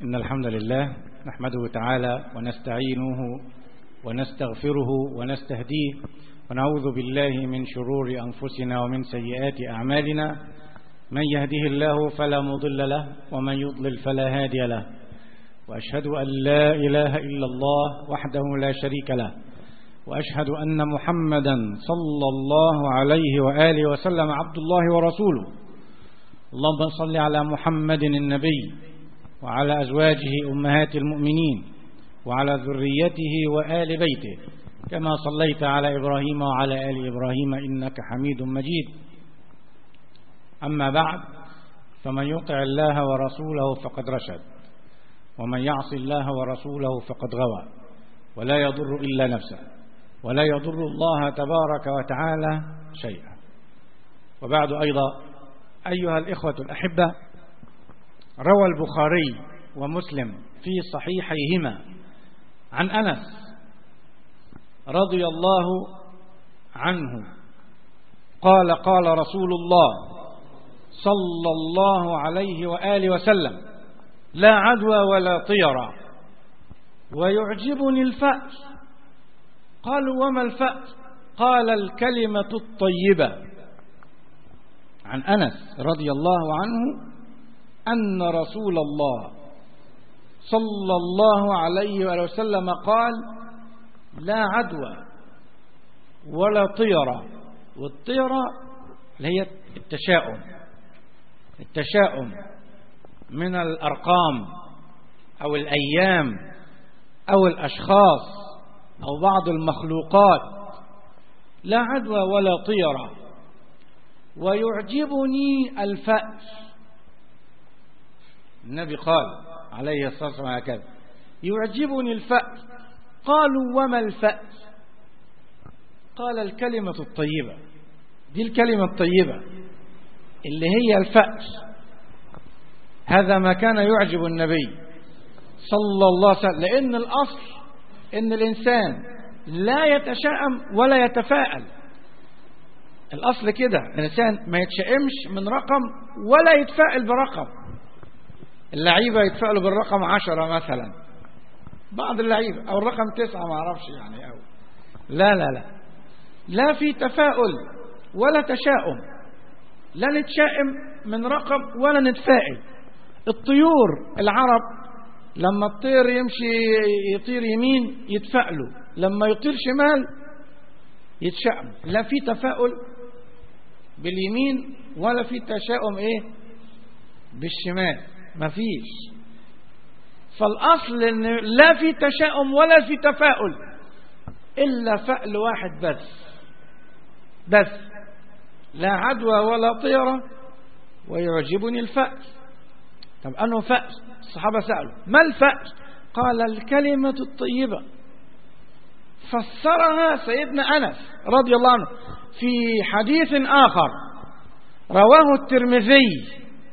إن الحمد لله نحمده تعالى ونستعينه ونستغفره ونستهديه ونعوذ بالله من شرور أنفسنا ومن سيئات أعمالنا من يهده الله فلا مضل له ومن يضلل فلا هادي له وأشهد أن لا إله إلا الله وحده لا شريك له وأشهد أن محمدا صلى الله عليه وآله وسلم عبد الله ورسوله اللهم صل على محمد النبي وعلى أزواجه أمهات المؤمنين وعلى ذريته وآل بيته كما صليت على إبراهيم وعلى آل إبراهيم إنك حميد مجيد أما بعد فمن يطع الله ورسوله فقد رشد ومن يعص الله ورسوله فقد غوى ولا يضر إلا نفسه ولا يضر الله تبارك وتعالى شيئا وبعد أيضا أيها الإخوة الأحبة روى البخاري ومسلم في صحيحيهما عن أنس رضي الله عنه قال قال رسول الله صلى الله عليه وآله وسلم لا عدوى ولا طيرة ويعجبني الفأس قالوا وما الفأس قال الكلمة الطيبة عن أنس رضي الله عنه أن رسول الله صلى الله عليه وآله وسلم قال لا عدوى ولا طيرة والطيرة اللي هي التشاؤم التشاؤم من الأرقام أو الأيام أو الأشخاص أو بعض المخلوقات لا عدوى ولا طيرة ويعجبني الفأس النبي قال عليه الصلاة والسلام هكذا يعجبني الفأس قالوا وما الفأس قال الكلمة الطيبة دي الكلمة الطيبة اللي هي الفأس هذا ما كان يعجب النبي صلى الله عليه وسلم لأن الأصل إن الإنسان لا يتشائم ولا يتفاءل الأصل كده الإنسان ما يتشائمش من رقم ولا يتفائل برقم اللعيبة يتفائلوا بالرقم عشرة مثلا بعض اللعيبة أو الرقم تسعة ما أعرفش يعني أو لا لا لا لا في تفاؤل ولا تشاؤم لا نتشائم من رقم ولا نتفائل الطيور العرب لما الطير يمشي يطير يمين يتفائلوا لما يطير شمال يتشائم لا في تفاؤل باليمين ولا في تشاؤم ايه بالشمال مفيش فالاصل ان لا في تشاؤم ولا في تفاؤل الا فأل واحد بس بس لا عدوى ولا طيرة ويعجبني الفأس طب أنه فأس الصحابة سألوا ما الفأس قال الكلمة الطيبة فسرها سيدنا أنس رضي الله عنه في حديث آخر رواه الترمذي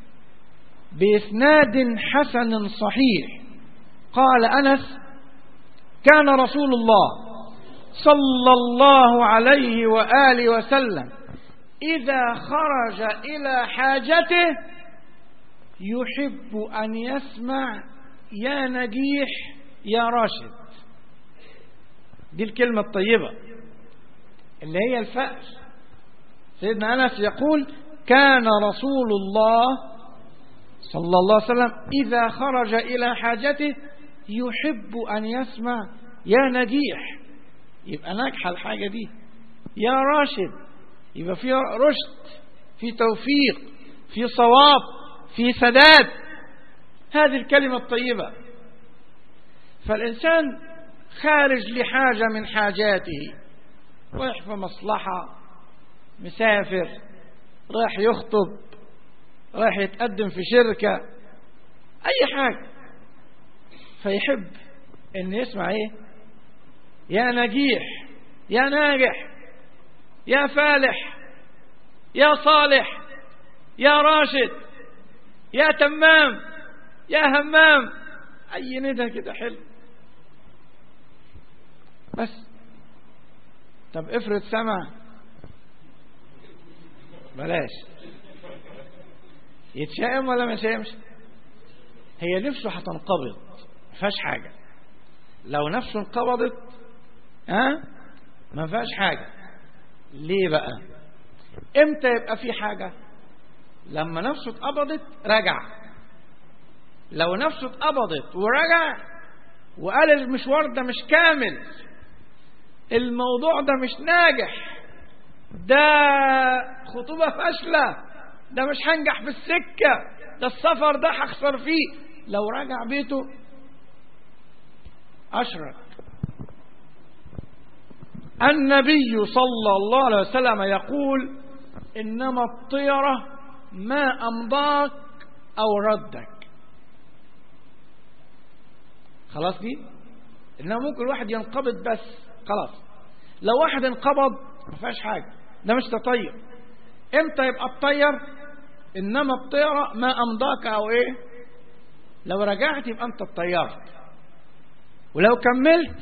بإسناد حسن صحيح قال أنس كان رسول الله صلى الله عليه وآله وسلم إذا خرج إلى حاجته يحب أن يسمع يا نجيح يا راشد دي الكلمة الطيبة اللي هي الفأس سيدنا أنس يقول كان رسول الله صلى الله عليه وسلم إذا خرج إلى حاجته يحب أن يسمع يا نجيح يبقى ناجحة الحاجة دي يا راشد يبقى في رشد في توفيق في صواب في سداد هذه الكلمة الطيبة فالإنسان خارج لحاجة من حاجاته رايح في مصلحة مسافر رايح يخطب رايح يتقدم في شركة أي حاجة فيحب أن يسمع إيه يا نجيح يا ناجح يا فالح يا صالح يا راشد يا تمام يا همام أي ندى كده حلو بس طب افرض سمع بلاش يتشائم ولا ما يتشائمش هي نفسه هتنقبض ما فيهاش حاجة لو نفسه انقبضت ها ما فيهاش حاجة ليه بقى امتى يبقى في حاجة لما نفسه اتقبضت رجع لو نفسه اتقبضت ورجع وقال المشوار ده مش كامل الموضوع ده مش ناجح ده خطوبة فاشلة ده مش هنجح في السكة ده السفر ده هخسر فيه لو رجع بيته أشرك النبي صلى الله عليه وسلم يقول إنما الطيرة ما أمضاك أو ردك خلاص دي إنما ممكن الواحد ينقبض بس خلاص لو واحد انقبض ما فيهاش حاجة ده مش تطير امتى يبقى الطير انما الطيرة ما امضاك او ايه لو رجعت يبقى انت اتطيرت ولو كملت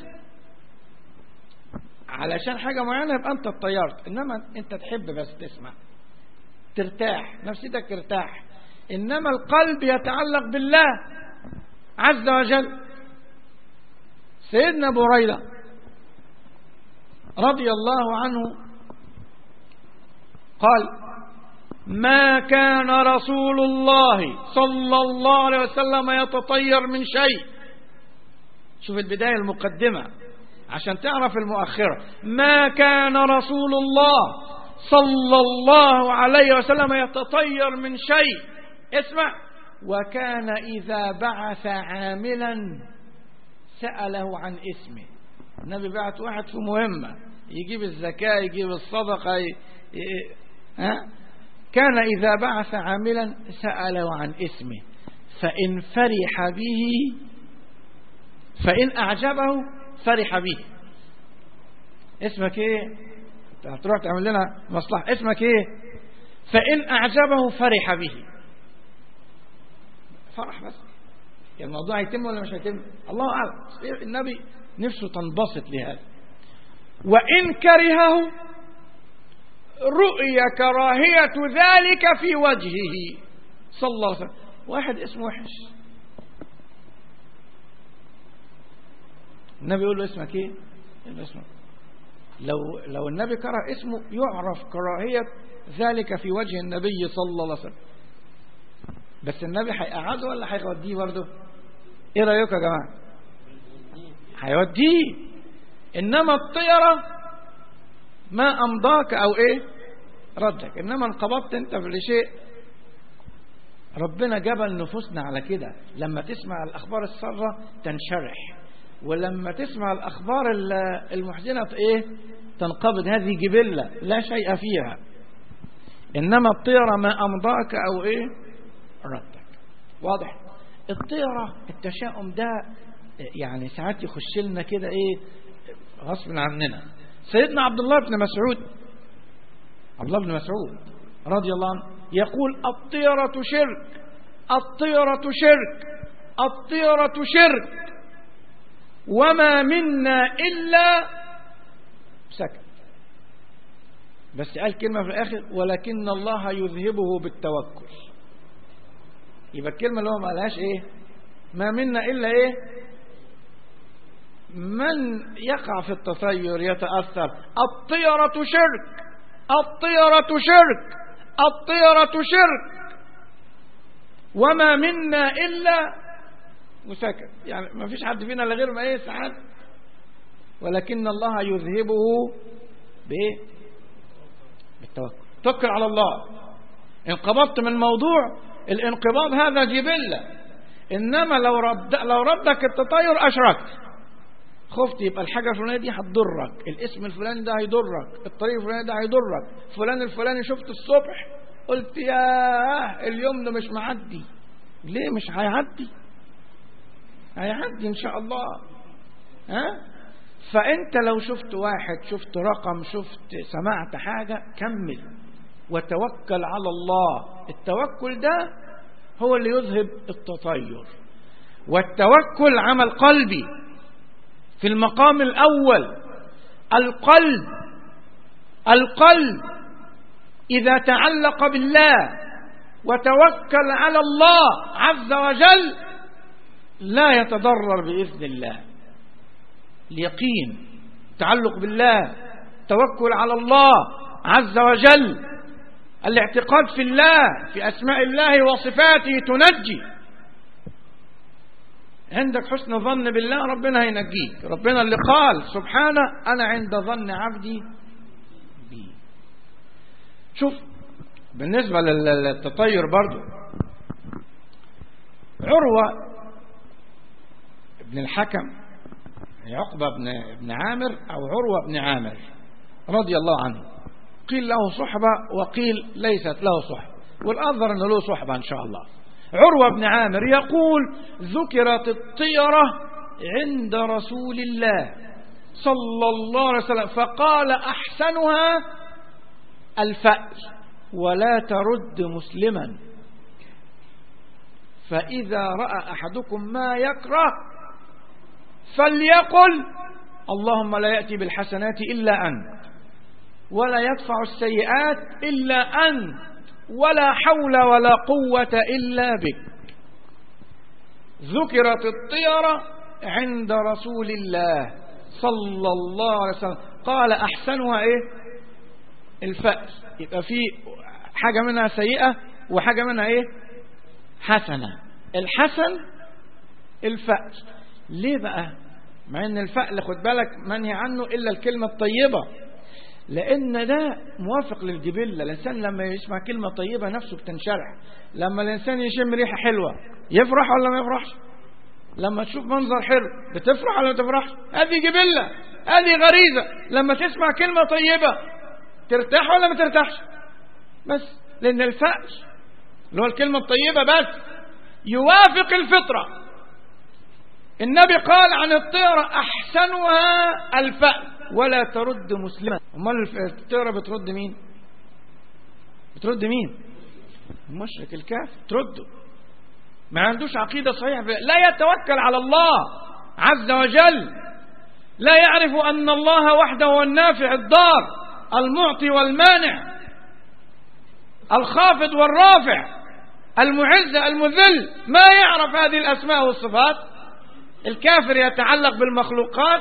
علشان حاجة معينة يبقى انت اتطيرت انما انت تحب بس تسمع ترتاح نفسيتك ترتاح انما القلب يتعلق بالله عز وجل سيدنا ابو هريره رضي الله عنه قال ما كان رسول الله صلى الله عليه وسلم يتطير من شيء شوف البداية المقدمة عشان تعرف المؤخرة ما كان رسول الله صلى الله عليه وسلم يتطير من شيء اسمع وكان إذا بعث عاملا سأله عن اسمه النبي بعت واحد في مهمة يجيب الزكاة يجيب الصدقة ي... ي... ها؟ كان إذا بعث عاملا سأله عن اسمه فإن فرح به فإن أعجبه فرح به اسمك ايه هتروح تعمل لنا مصلحة اسمك ايه فإن أعجبه فرح به فرح بس يعني الموضوع هيتم ولا مش هيتم الله أعلم النبي نفسه تنبسط لهذا وإن كرهه رؤي كراهية ذلك في وجهه صلى الله عليه وسلم واحد اسمه وحش النبي يقول له اسمك ايه يقول له اسمك لو لو النبي كره اسمه يعرف كراهية ذلك في وجه النبي صلى الله عليه وسلم بس النبي هيقعده ولا هيوديه برضه ايه رايكم يا جماعه هيوديه انما الطيره ما امضاك او ايه ردك انما انقبضت انت في شيء ربنا جبل نفوسنا على كده لما تسمع الاخبار الساره تنشرح ولما تسمع الاخبار المحزنه ايه تنقبض هذه جبله لا شيء فيها انما الطيره ما امضاك او ايه ردك واضح الطيره التشاؤم ده يعني ساعات يخش لنا كده ايه غصب عننا سيدنا عبد الله بن مسعود عبد الله بن مسعود رضي الله عنه يقول الطيرة شرك الطيرة شرك الطيرة شرك وما منا إلا سكت بس قال كلمة في الآخر ولكن الله يذهبه بالتوكل يبقى الكلمة اللي هو ما قالهاش إيه ما منا إلا إيه من يقع في التطير يتأثر الطيرة شرك الطيرة شرك الطيرة شرك وما منا إلا وسكت يعني ما فيش حد فينا إلا غير ما إيه ساعات ولكن الله يذهبه بإيه بالتوكل توكل على الله انقبضت من موضوع الانقباض هذا جبلة إنما لو رد لو ردك التطير أشركت خفت يبقى الحاجة الفلانية دي هتضرك الاسم الفلاني ده هيضرك الطريق الفلاني ده هيضرك فلان الفلاني شفت الصبح قلت ياه اليوم ده مش معدي ليه مش هيعدي هيعدي ان شاء الله ها فانت لو شفت واحد شفت رقم شفت سمعت حاجة كمل وتوكل على الله التوكل ده هو اللي يذهب التطير والتوكل عمل قلبي في المقام الأول القلب القلب إذا تعلق بالله وتوكل على الله عز وجل لا يتضرر بإذن الله اليقين تعلق بالله توكل على الله عز وجل الاعتقاد في الله في أسماء الله وصفاته تنجي عندك حسن ظن بالله ربنا هينجيك ربنا اللي قال سبحانه أنا عند ظن عبدي بي شوف بالنسبة للتطير برضو عروة ابن الحكم عقبة بن, بن عامر أو عروة بن عامر رضي الله عنه قيل له صحبة وقيل ليست له صحبة والأظهر أنه له صحبة إن شاء الله عروة بن عامر يقول ذكرت الطيرة عند رسول الله صلى الله عليه وسلم فقال أحسنها الفأل ولا ترد مسلما فإذا رأى أحدكم ما يكره فليقل اللهم لا يأتي بالحسنات إلا أنت ولا يدفع السيئات إلا أنت ولا حول ولا قوة إلا بك ذكرت الطيرة عند رسول الله صلى الله عليه وسلم قال أحسنها إيه الفأس يبقى في حاجة منها سيئة وحاجة منها إيه حسنة الحسن الفأس ليه بقى مع ان الفأل خد بالك منهي عنه إلا الكلمة الطيبة لأن ده موافق للجبلة الإنسان لما يسمع كلمة طيبة نفسه بتنشرح لما الإنسان يشم ريحة حلوة يفرح ولا ما يفرحش لما تشوف منظر حلو بتفرح ولا ما تفرحش هذه جبلة هذه غريزة لما تسمع كلمة طيبة ترتاح ولا ما ترتاحش بس لأن الفأل اللي هو الكلمة الطيبة بس يوافق الفطرة النبي قال عن الطيرة أحسنها الفأل ولا ترد مسلما امال الطيرة بترد مين بترد مين المشرك الكافر ترده ما عندوش عقيدة صحيحة لا يتوكل على الله عز وجل لا يعرف أن الله وحده هو النافع الضار المعطي والمانع الخافض والرافع المعز المذل ما يعرف هذه الأسماء والصفات الكافر يتعلق بالمخلوقات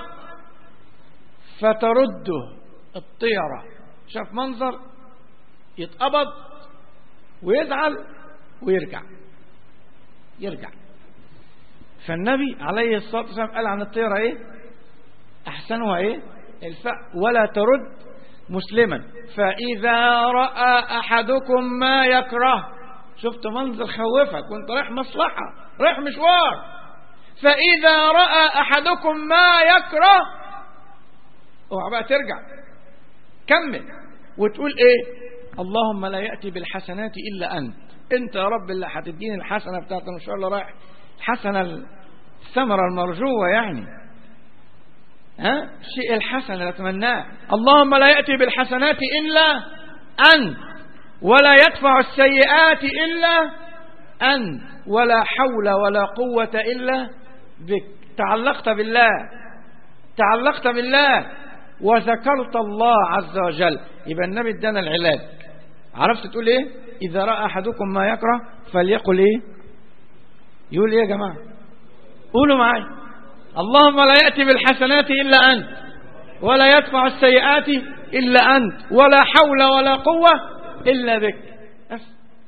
فترده الطيرة شاف منظر يتقبض ويزعل ويرجع يرجع فالنبي عليه الصلاة والسلام قال عن الطيرة ايه احسنها ايه الفاء ولا ترد مسلما فإذا رأى أحدكم ما يكره شفت منظر خوفك وانت رايح مصلحة رايح مشوار فإذا رأى أحدكم ما يكره اوعى بقى ترجع كمل وتقول ايه اللهم لا يأتي بالحسنات إلا أنت أنت يا رب اللي هتديني الحسنة بتاعت إن شاء الله رايح الحسنة الثمرة المرجوة يعني ها الشيء الحسن اللي أتمناه اللهم لا يأتي بالحسنات إلا أنت ولا يدفع السيئات إلا أنت ولا حول ولا قوة إلا بك تعلقت بالله تعلقت بالله وذكرت الله عز وجل يبقى النبي ادانا العلاج عرفت تقول ايه اذا راى احدكم ما يكره فليقل ايه يقول ايه يا جماعه قولوا معايا اللهم لا ياتي بالحسنات الا انت ولا يدفع السيئات الا انت ولا حول ولا قوه الا بك بس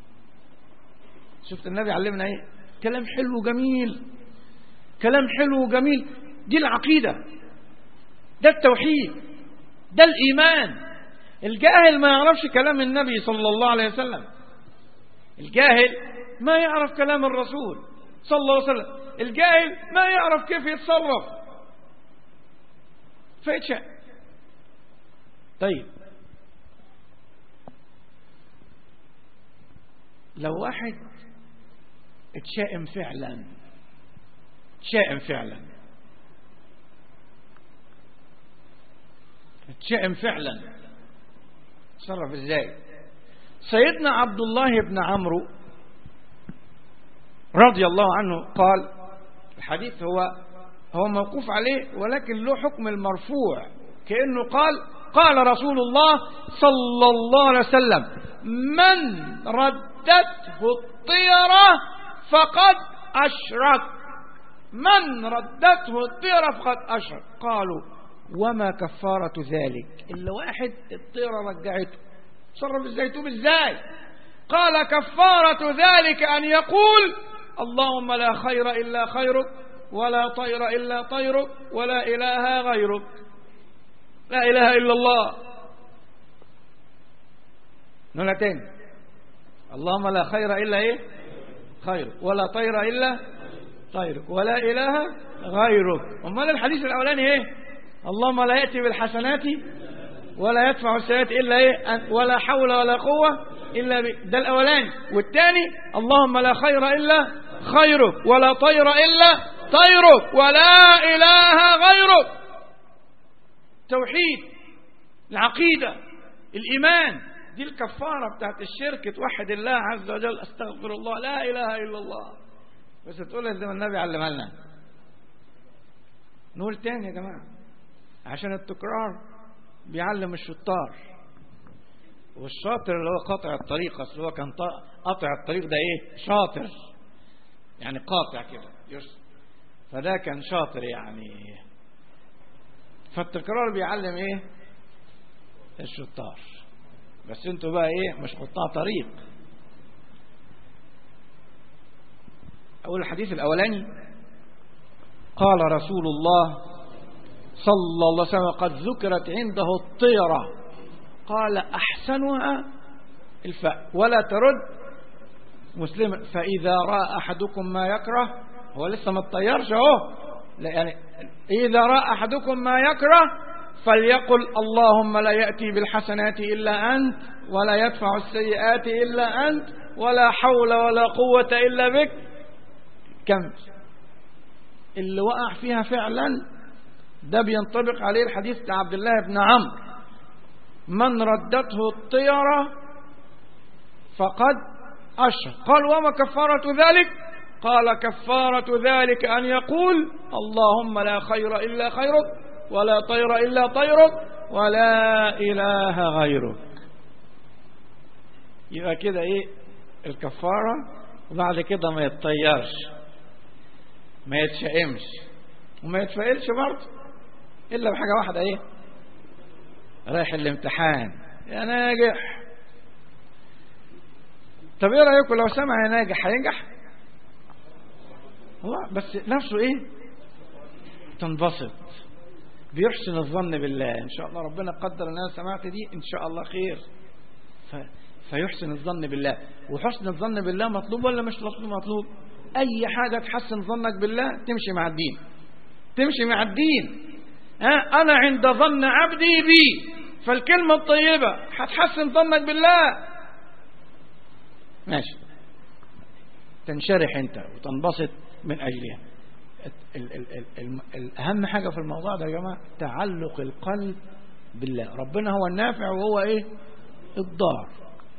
شفت النبي علمنا ايه كلام حلو جميل كلام حلو وجميل دي العقيده ده التوحيد ده الإيمان الجاهل ما يعرفش كلام النبي صلى الله عليه وسلم الجاهل ما يعرف كلام الرسول صلى الله عليه وسلم الجاهل ما يعرف كيف يتصرف فيتشاء طيب لو واحد اتشائم فعلا اتشائم فعلا اتشائم فعلا تصرف ازاي سيدنا عبد الله بن عمرو رضي الله عنه قال الحديث هو هو موقوف عليه ولكن له حكم المرفوع كأنه قال قال رسول الله صلى الله عليه وسلم من ردته الطيرة فقد أشرك من ردته الطيرة فقد أشرك قالوا وما كفارة ذلك إلا واحد الطيرة رجعته تصرف ازاي توب ازاي قال كفارة ذلك أن يقول اللهم لا خير إلا خيرك ولا طير إلا طيرك ولا إله غيرك لا إله إلا الله نقولها تاني اللهم لا خير إلا إيه خيرك ولا طير إلا طيرك ولا إله غيرك أمال الحديث الأولاني إيه اللهم لا يأتي بالحسنات ولا يدفع السيئات إلا إيه ولا حول ولا قوة إلا ب... ده الأولاني والثاني اللهم لا خير إلا خيرك ولا طير إلا طيرك ولا إله غيرك توحيد العقيدة الإيمان دي الكفارة بتاعت الشرك توحد الله عز وجل استغفر الله لا إله إلا الله بس تقولها زي ما النبي علمها لنا نقول تاني يا جماعة عشان التكرار بيعلم الشطار والشاطر اللي هو قاطع الطريق اصل هو كان قاطع الطريق ده ايه شاطر يعني قاطع كده يرسل فده كان شاطر يعني فالتكرار بيعلم ايه الشطار بس انتوا بقى ايه مش قطاع طريق اول الحديث الاولاني قال رسول الله صلى الله عليه وسلم قد ذكرت عنده الطيرة قال أحسنها الفاء ولا ترد مسلم فإذا رأى أحدكم ما يكره هو لسه ما تطيرش اهو لا يعني إذا رأى أحدكم ما يكره فليقل اللهم لا يأتي بالحسنات إلا أنت ولا يدفع السيئات إلا أنت ولا حول ولا قوة إلا بك كم اللي وقع فيها فعلا ده بينطبق عليه الحديث بتاع عبد الله بن عمرو من ردته الطيرة فقد أشرك قال وما كفارة ذلك قال كفارة ذلك أن يقول اللهم لا خير إلا خيرك ولا طير إلا طيرك ولا إله غيرك يبقى كده إيه الكفارة وبعد كده ما يتطيرش ما يتشائمش وما يتفائلش برضه إلا بحاجة واحدة إيه رايح الامتحان يا ناجح طب ايه رايكم لو سمع يا ناجح هينجح هو بس نفسه ايه تنبسط بيحسن الظن بالله ان شاء الله ربنا قدر ان انا سمعت دي ان شاء الله خير ف... فيحسن الظن بالله وحسن الظن بالله مطلوب ولا مش مطلوب مطلوب اي حاجه تحسن ظنك بالله تمشي مع الدين تمشي مع الدين ها انا عند ظن عبدي بي فالكلمه الطيبه هتحسن ظنك بالله ماشي تنشرح انت وتنبسط من اجلها ال ال ال ال الاهم حاجه في الموضوع ده يا جماعه تعلق القلب بالله ربنا هو النافع وهو ايه الضار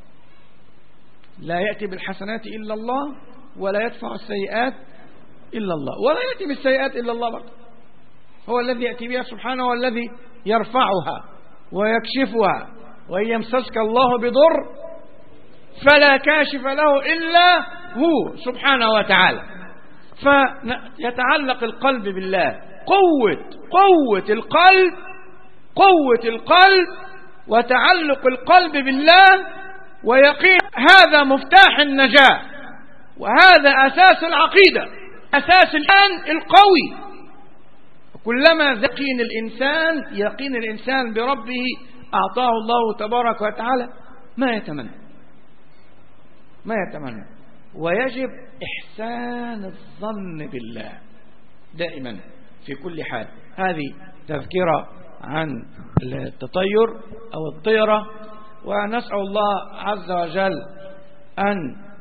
لا ياتي بالحسنات الا الله ولا يدفع السيئات الا الله ولا ياتي بالسيئات الا الله برضه هو الذي ياتي بها سبحانه والذي يرفعها ويكشفها وان يمسسك الله بضر فلا كاشف له إلا هو سبحانه وتعالى فيتعلق القلب بالله قوة قوة القلب قوة القلب وتعلق القلب بالله ويقين هذا مفتاح النجاة وهذا أساس العقيدة أساس الآن القوي كلما يقين الإنسان يقين الإنسان بربه أعطاه الله تبارك وتعالى ما يتمنى ما يتمنى ويجب إحسان الظن بالله دائما في كل حال هذه تذكرة عن التطير أو الطيرة ونسأل الله عز وجل أن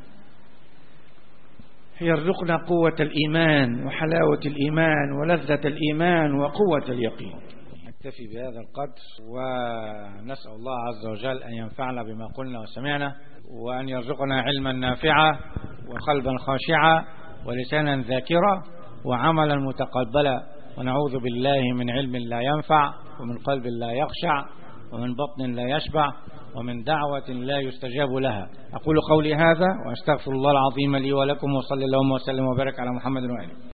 يرزقنا قوة الإيمان وحلاوة الإيمان ولذة الإيمان وقوة اليقين نكتفي بهذا القدر ونسأل الله عز وجل أن ينفعنا بما قلنا وسمعنا وأن يرزقنا علما نافعا وقلبا خاشعا ولسانا ذاكرا وعملا متقبلا ونعوذ بالله من علم لا ينفع ومن قلب لا يخشع ومن بطن لا يشبع ومن دعوة لا يستجاب لها أقول قولي هذا وأستغفر الله العظيم لي ولكم وصلى اللهم وسلم وبارك على محمد وآله